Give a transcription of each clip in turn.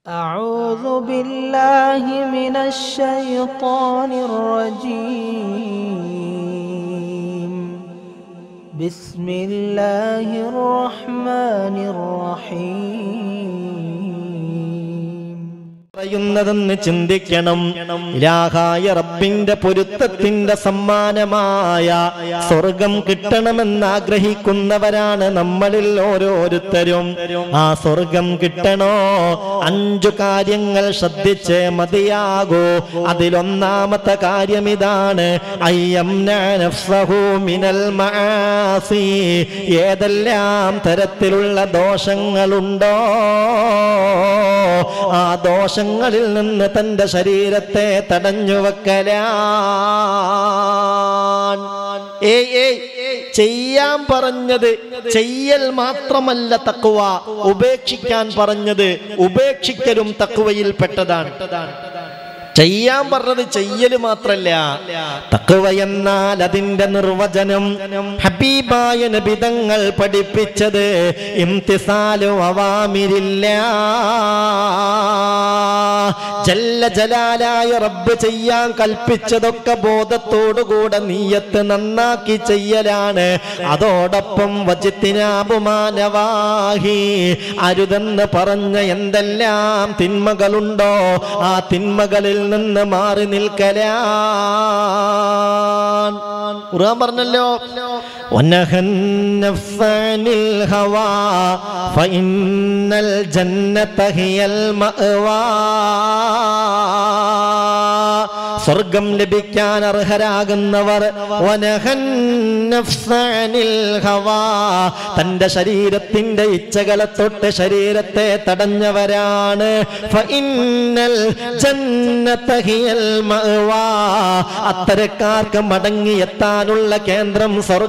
أعوذ بالله من الشيطان الرجيم بسم الله الرحمن الرحيم പറയുന്നതെന്ന് ചിന്തിക്കണം ഇലാഹായ റബ്ബിന്റെ പൊരുത്തത്തിന്റെ സമ്മാനമായ സ്വർഗം കിട്ടണമെന്ന് ആഗ്രഹിക്കുന്നവരാണ് നമ്മളിൽ ഓരോരുത്തരും ആ സ്വർഗം കിട്ടണോ അഞ്ചു കാര്യങ്ങൾ ശ്രദ്ധിച്ച് മതിയാകൂ അതിലൊന്നാമത്തെ കാര്യം ഇതാണ് അയ്യംന നഫ്സഹു മിനൽ മആസി ഏതെല്ലാം തരത്തിലുള്ള ദോഷങ്ങളുണ്ടോ ആ ദോഷങ്ങളിൽ നിന്ന് തന്റെ ശരീരത്തെ തടഞ്ഞു വെക്കലാൻ ഏയ് ഏയ് ചെയ്യാൻ പറഞ്ഞത് ചെയ്യൽ മാത്രമല്ല തക്കുവ ഉപേക്ഷിക്കാൻ പറഞ്ഞത് ഉപേക്ഷിക്കലും തക്കുവയിൽ പെട്ടതാണ് ചെയ്യാൻ പറഞ്ഞത് ചെയ്യല് മാത്രല്ല തക്കുവ എന്നാൽ അതിന്റെ നിർവചനം ഹബീബായ നബിതങ്ങൾ പഠിപ്പിച്ചത് ഇംതിസാലു അവാമിരില്ല ജല്ല ജലാലായ റബ്ബ് ചെയ്യാൻ കൽപ്പിച്ചതൊക്കെ ബോധത്തോടുകൂടെ നീയത്ത് നന്നാക്കി ചെയ്യലാണ് അതോടൊപ്പം വജിത്തിനാപുമാനവാഹി അരുതെന്ന് പറഞ്ഞ എന്തെല്ലാം തിന്മകളുണ്ടോ ആ തിന്മകളിൽ നിന്ന് മാറി നിൽക്കലാൻ ഖുർആൻ പറഞ്ഞല്ലോ ونهى النفس عن الهوى فإن الجنة هي المأوى സ്വർഗം ലഭിക്കാൻ അർഹരാകുന്നവർ വനഹൻ നഫ്സ അനിൽ ഹവാ. തന്റെ ശരീരത്തിന്റെ ഇച്ഛകളെ തൊട്ട് ശരീരത്തെ തടഞ്ഞവരാണ് ഫഇന്നൽ ജന്നത ഹിയൽ മഅവാ. അത്തരക്കാർക്ക് മടങ്ങിയെത്താനുള്ള കേന്ദ്രം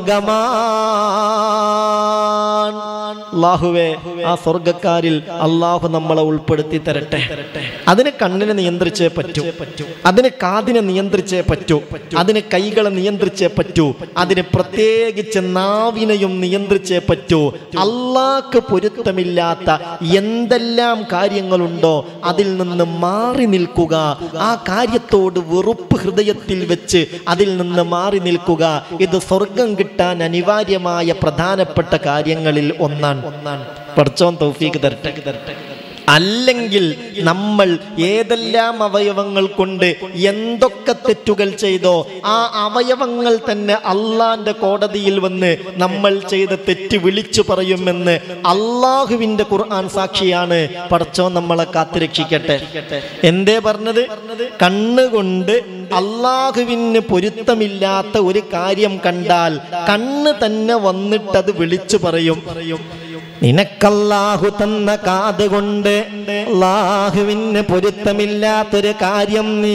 സ്വർഗമാണ് അള്ളാഹുവേ ആ സ്വർഗക്കാരിൽ അള്ളാഹു നമ്മളെ ഉൾപ്പെടുത്തി തരട്ടെ അതിന് കണ്ണിനെ നിയന്ത്രിച്ചേ പറ്റൂ അതിന് കാതിനെ നിയന്ത്രിച്ചേ പറ്റൂ അതിന് കൈകളെ നിയന്ത്രിച്ചേ പറ്റൂ അതിന് പ്രത്യേകിച്ച് നാവിനെയും നിയന്ത്രിച്ചേ പറ്റൂ അള്ളാഹ്ക്ക് പൊരുത്തമില്ലാത്ത എന്തെല്ലാം കാര്യങ്ങളുണ്ടോ അതിൽ നിന്ന് മാറി നിൽക്കുക ആ കാര്യത്തോട് വെറുപ്പ് ഹൃദയത്തിൽ വെച്ച് അതിൽ നിന്ന് മാറി നിൽക്കുക ഇത് സ്വർഗം കിട്ടാൻ അനിവാര്യമായ പ്രധാനപ്പെട്ട കാര്യങ്ങളിൽ ഒന്നാണ് ഒന്നാണ് പഠിച്ചോൻ തൗഫീക്ക് തരട്ടെ തരട്ടെ അല്ലെങ്കിൽ നമ്മൾ ഏതെല്ലാം അവയവങ്ങൾ കൊണ്ട് എന്തൊക്കെ തെറ്റുകൾ ചെയ്തോ ആ അവയവങ്ങൾ തന്നെ അള്ളാന്റെ കോടതിയിൽ വന്ന് നമ്മൾ ചെയ്ത തെറ്റ് വിളിച്ചു പറയുമെന്ന് അള്ളാഹുവിന്റെ ഖുർആൻ സാക്ഷിയാണ് പടച്ചോ നമ്മളെ കാത്തുരക്ഷിക്കട്ടെ എന്തേ പറഞ്ഞത് കണ്ണുകൊണ്ട് അള്ളാഹുവിന് പൊരുത്തമില്ലാത്ത ഒരു കാര്യം കണ്ടാൽ കണ്ണ് തന്നെ വന്നിട്ടത് വിളിച്ചു പറയും നിനക്കല്ലാഹു തന്ന കാതുകൊണ്ട് അള്ളാഹുവിന് പൊരുത്തമില്ലാത്തൊരു കാര്യം നീ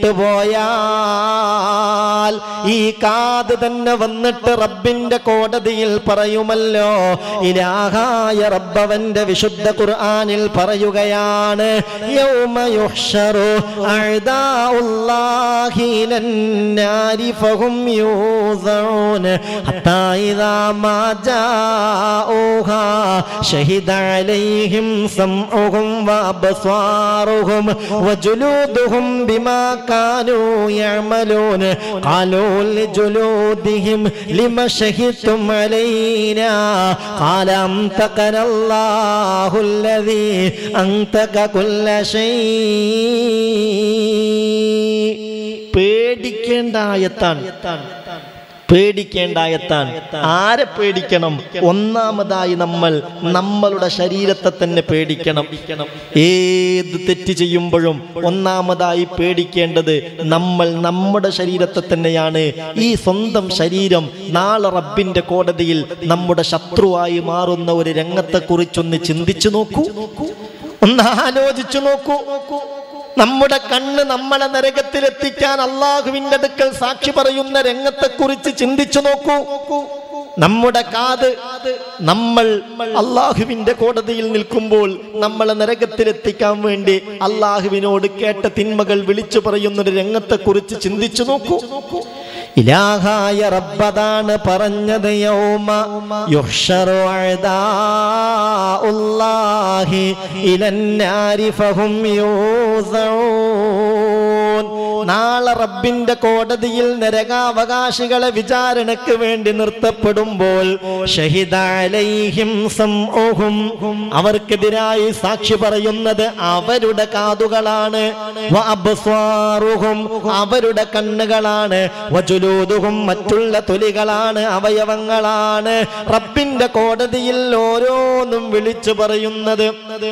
കേട്ടുപോയാൽ ഈ കാത് തന്നെ വന്നിട്ട് റബ്ബിന്റെ കോടതിയിൽ പറയുമല്ലോ ഇലാഹായ റബ്ബവന്റെ വിശുദ്ധ ഖുർആനിൽ പറയുകയാണ് യൗമ യുഹ്ശറു അഅദാഉല്ലാഹി ഇലന്നാരി ഫഹും യൂസഊന ഹത്താ ഇദാ മാ ജാഊഹാ شهد عليهم سمعهم وأبصارهم وجلودهم بما كانوا يعملون قالوا لجلودهم لم شهدتم علينا قال أنطقنا الله الذي أنطق كل شيء പേടിക്കേണ്ട ആയത്താണ് പേടിക്കേണ്ട ആയത്താൻ ആരെ പേടിക്കണം ഒന്നാമതായി നമ്മൾ നമ്മളുടെ ശരീരത്തെ തന്നെ പേടിക്കണം ഏത് തെറ്റ് ചെയ്യുമ്പോഴും ഒന്നാമതായി പേടിക്കേണ്ടത് നമ്മൾ നമ്മുടെ ശരീരത്തെ തന്നെയാണ് ഈ സ്വന്തം ശരീരം നാളെ റബ്ബിന്റെ കോടതിയിൽ നമ്മുടെ ശത്രുവായി മാറുന്ന ഒരു രംഗത്തെക്കുറിച്ചൊന്ന് ചിന്തിച്ചു നോക്കൂ ഒന്ന് ആലോചിച്ചു നോക്കൂ നമ്മുടെ കണ്ണ് നമ്മളെ നരകത്തിലെത്തിക്കാൻ അള്ളാഹുവിന്റെ അടുക്കൽ സാക്ഷി പറയുന്ന രംഗത്തെക്കുറിച്ച് ചിന്തിച്ചു നോക്കൂ നമ്മുടെ കാത് നമ്മൾ അള്ളാഹുവിന്റെ കോടതിയിൽ നിൽക്കുമ്പോൾ നമ്മളെ നരകത്തിലെത്തിക്കാൻ വേണ്ടി അള്ളാഹുവിനോട് കേട്ട തിന്മകൾ വിളിച്ചു പറയുന്ന ഒരു രംഗത്തെക്കുറിച്ച് ചിന്തിച്ചു നോക്കൂ ഇലാഹായ റബ്ബതാണ് പറഞ്ഞത് യൗമ യുഹ്ശറു അഅദാഉല്ലാഹി ഇലന്നാരി ഫഹും യൂസഊൻ നാളെ റബ്ബിന്റെ കോടതിയിൽ നരകാവകാശികളെ വിചാരണയ്ക്ക് വേണ്ടി നിർത്തപ്പെടുമ്പോൾ ഷഹിദാലൈഹിം സംഉഹും അവർക്കെതിരായി സാക്ഷി പറയുന്നത് അവരുടെ കാതുകളാണ് വ അബ്സ്വാറുഹും അവരുടെ കണ്ണുകളാണ് വജുലൂദുഹും മറ്റുള്ള തൊലികളാണ് അവയവങ്ങളാണ് റബ്ബിന്റെ കോടതിയിൽ ഓരോന്നും വിളിച്ചു പറയുന്നത്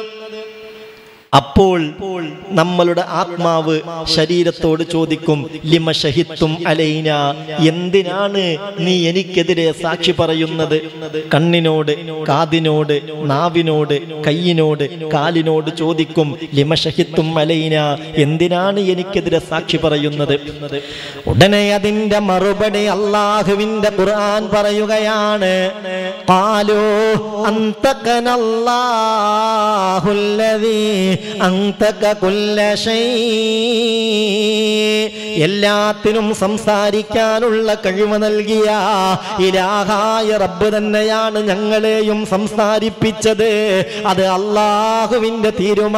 അപ്പോൾ നമ്മളുടെ ആത്മാവ് ശരീരത്തോട് ചോദിക്കും ലിമ ഷഹിത്തും അലൈന എന്തിനാണ് നീ എനിക്കെതിരെ സാക്ഷി പറയുന്നത് കണ്ണിനോട് കാതിനോട് നാവിനോട് കയ്യിനോട് കാലിനോട് ചോദിക്കും ലിമ ഷഹിത്തും അലൈന എന്തിനാണ് എനിക്കെതിരെ സാക്ഷി പറയുന്നത് ഉടനെ അതിന്റെ മറുപടി അള്ളാഹുവിന്റെ ഖുർആൻ പറയുകയാണ് قالوا أنطقنا الله الذي أنطق كل شيء എല്ലാത്തിനും സംസാരിക്കാനുള്ള കഴിവ് നൽകിയ ഇലാഹായ റബ്ബ് തന്നെയാണ് ഞങ്ങളെയും സംസാരിപ്പിച്ചത് അത് അള്ളാഹുവിന്റെ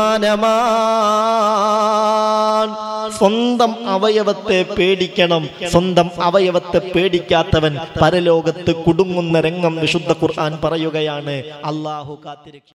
തീരുമാനമാണ് സ്വന്തം അവയവത്തെ പേടിക്കണം സ്വന്തം അവയവത്തെ പേടിക്കാത്തവൻ പരലോകത്ത് കുടുങ്ങുന്ന രംഗം വിശുദ്ധ ഖുർആൻ പറയുകയാണ് അള്ളാഹു കാത്തിരക്ഷ